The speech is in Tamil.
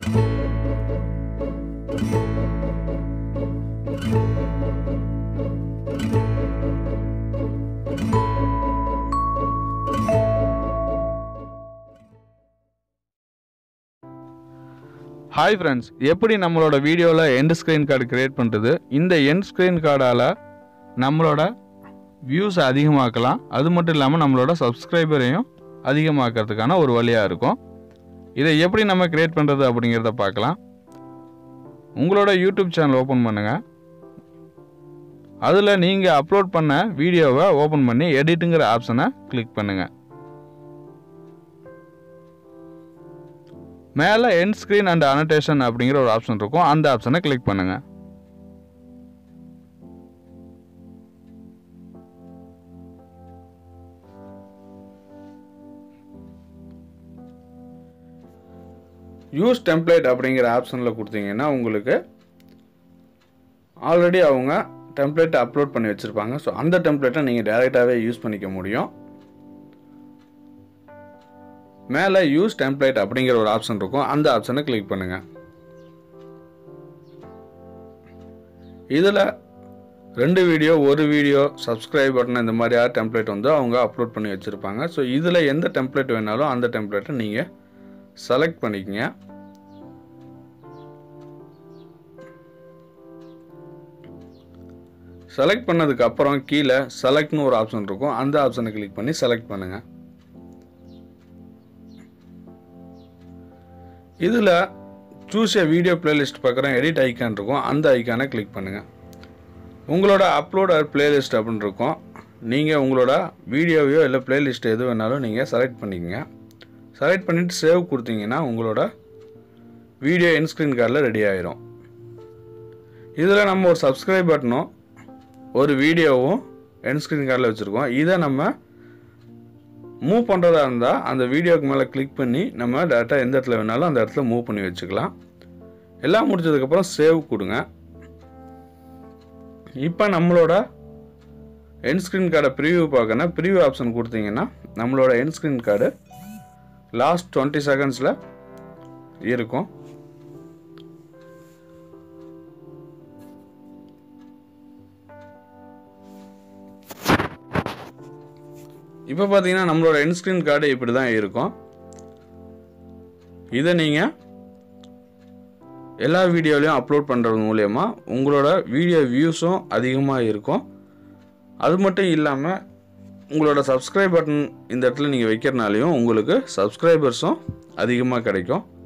ஹாய் ஃப்ரெண்ட்ஸ் எப்படி நம்மளோட வீடியோவில் எண்ட் ஸ்க்ரீன் கார்டு கிரியேட் பண்ணுறது இந்த எண்ட் ஸ்க்ரீன் கார்டால் நம்மளோட வியூஸ் அதிகமாக்கலாம் அது மட்டும் இல்லாமல் நம்மளோட சப்ஸ்கிரைபரையும் அதிகமாக்கிறதுக்கான ஒரு வழியாக இருக்கும் இதை எப்படி நம்ம கிரியேட் பண்ணுறது அப்படிங்கிறத பார்க்கலாம் உங்களோட யூடியூப் சேனல் ஓப்பன் பண்ணுங்கள் அதில் நீங்கள் அப்லோட் பண்ண வீடியோவை ஓப்பன் பண்ணி எடிட்டுங்கிற ஆப்ஷனை கிளிக் பண்ணுங்கள் மேலே எண்ட் ஸ்க்ரீன் அண்ட் அனடேஷன் அப்படிங்கிற ஒரு ஆப்ஷன் இருக்கும் அந்த ஆப்ஷனை கிளிக் பண்ணுங்க யூஸ் டெம்ப்ளேட் அப்படிங்கிற ஆப்ஷனில் கொடுத்தீங்கன்னா உங்களுக்கு ஆல்ரெடி அவங்க டெம்ப்ளேட்டை அப்லோட் பண்ணி வச்சுருப்பாங்க ஸோ அந்த டெம்ப்ளேட்டை நீங்கள் டைரெக்டாகவே யூஸ் பண்ணிக்க முடியும் மேலே யூஸ் டெம்ப்ளேட் அப்படிங்கிற ஒரு ஆப்ஷன் இருக்கும் அந்த ஆப்ஷனை கிளிக் பண்ணுங்கள் இதில் ரெண்டு வீடியோ ஒரு வீடியோ சப்ஸ்கிரைப் பட்டன் இந்த மாதிரியா டெம்ப்ளேட் வந்து அவங்க அப்லோட் பண்ணி வச்சுருப்பாங்க ஸோ இதில் எந்த டெம்ப்ளேட் வேணாலும் அந்த டெம்ப்ளேட்டை நீங்கள் செலக்ட் பண்ணிக்கங்க செலக்ட் பண்ணதுக்கு அப்புறம் கீழே செலக்ட்னு ஒரு ஆப்ஷன் இருக்கும் அந்த ஆப்ஷனை கிளிக் பண்ணி செலக்ட் பண்ணுங்கள் இதில் சூஸ் ஏ வீடியோ பிளேலிஸ்ட் பார்க்குறேன் எடிட் ஐக்கான் இருக்கும் அந்த ஐக்கானை கிளிக் பண்ணுங்கள் உங்களோட அப்லோட் ஆர் பிளேலிஸ்ட் அப்படின்னு இருக்கும் நீங்கள் உங்களோட வீடியோவையோ இல்லை பிளேலிஸ்ட் எது வேணாலும் நீங்கள் செலக்ட் பண்ணிக்கங்க செலக்ட் பண்ணிவிட்டு சேவ் கொடுத்தீங்கன்னா உங்களோட வீடியோ இன்ஸ்க்ரீன் கார்டில் ரெடி ஆயிரும் இதில் நம்ம ஒரு சப்ஸ்கிரைப் பட்டனும் ஒரு வீடியோவும் என்ஸ்க்ரீன் கார்டில் வச்சுருக்கோம் இதை நம்ம மூவ் பண்ணுறதா இருந்தால் அந்த வீடியோக்கு மேலே கிளிக் பண்ணி நம்ம டேரெக்டாக எந்த இடத்துல வேணாலும் அந்த இடத்துல மூவ் பண்ணி வச்சுக்கலாம் எல்லாம் முடிச்சதுக்கப்புறம் சேவ் கொடுங்க இப்போ நம்மளோட என் ஸ்க்ரீன் கார்டை ப்ரிவியூ பார்க்கணும் ப்ரிவியூ ஆப்ஷன் கொடுத்தீங்கன்னா நம்மளோட end screen card last twenty செகண்ட்ஸில் இருக்கும் இப்போ பார்த்தீங்கன்னா நம்மளோட என்ஸ்க்ரீன் கார்டு இப்படி தான் இருக்கும் இதை நீங்கள் எல்லா வீடியோலையும் அப்லோட் பண்ணுறது மூலயமா உங்களோட வீடியோ வியூஸும் அதிகமாக இருக்கும் அது மட்டும் இல்லாமல் உங்களோட சப்ஸ்கிரைப் பட்டன் இந்த இடத்துல நீங்கள் வைக்கிறனாலையும் உங்களுக்கு சப்ஸ்கிரைபர்ஸும் அதிகமாக கிடைக்கும்